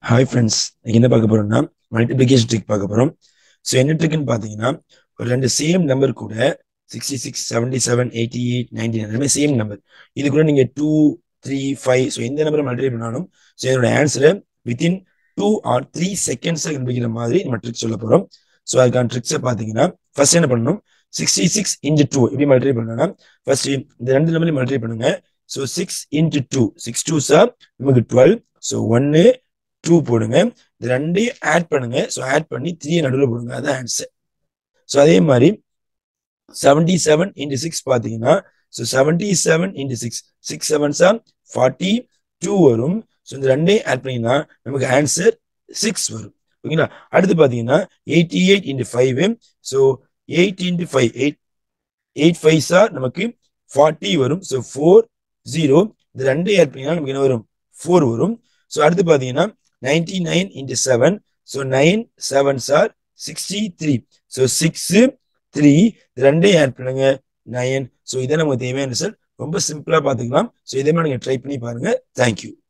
hi friends என்ன பார்க்க போறோம்னா மல்டிப்ளிகேஷன் ட்ரிக் பார்க்க போறோம் ஸோ என்ன ட்ரிக்னு பார்த்தீங்கன்னா ஒரு ரெண்டு சேம் நம்பர் கூட sixty six seventy seven eighty eight ninety எல்லாமே சேம் நம்பர் இது கூட நீங்கள் டூ த்ரீ ஃபைவ் ஸோ எந்த நம்பரை மல்டிப்ளை பண்ணாலும் ஸோ இதோட ஆன்சரை வித்தின் டூ ஆர் த்ரீ செகண்ட்ஸில் கண்டுபிடிக்கிற மாதிரி நம்ம ட்ரிக் சொல்ல போகிறோம் ஸோ அதுக்கான ட்ரிக்ஸை பார்த்தீங்கன்னா ஃபர்ஸ்ட் என்ன பண்ணணும் சிக்ஸ்டி சிக்ஸ் இன்ட்டு டூ எப்படி மல்டிப்ளை பண்ணணும்னா ஃபர்ஸ்ட் இந்த ரெண்டு நம்பரையும் மல்டிப்ளை பண்ணுங்க so six into two six two sir நமக்கு டுவெல் ஸோ ஒன்று டூ போடுங்க இது ரெண்டையும் ஆட் பண்ணுங்க ஸோ ஆட் பண்ணி த்ரீ நடுவில் போடுங்க அதான் ஆன்சர் ஸோ அதே மாதிரி செவன்டி செவன் இன்ட்டு சிக்ஸ் பார்த்தீங்கன்னா so seventy seven into six six seven sir forty two வரும் ஸோ இந்த ரெண்டையும் ஆட் பண்ணிங்கன்னா நமக்கு ஆன்சர் சிக்ஸ் வரும் ஓகேங்களா அடுத்து பார்த்தீங்கன்னா eighty eight into five so eight into five eight eight five sir நமக்கு ஃபார்ட்டி வரும் ஸோ ஃபோர் ஜீரோ இது ரெண்டையும் ஆட் பண்ணிங்கன்னா நமக்கு என்ன வரும் ஃபோர் வரும் ஸோ அடுத்து பார்த்தீங்கன்னா ninety nine into seven so nine seven sir sixty three so six three ரெண்டையும் ஆட் பண்ணுங்க நயன் ஸோ இதை நமக்கு தேவையான ரிசல்ட் ரொம்ப சிம்பிளாக பார்த்துக்கலாம் ஸோ இதே மாதிரி நீங்கள் ட்ரை பண்ணி பாருங்க தேங்க்யூ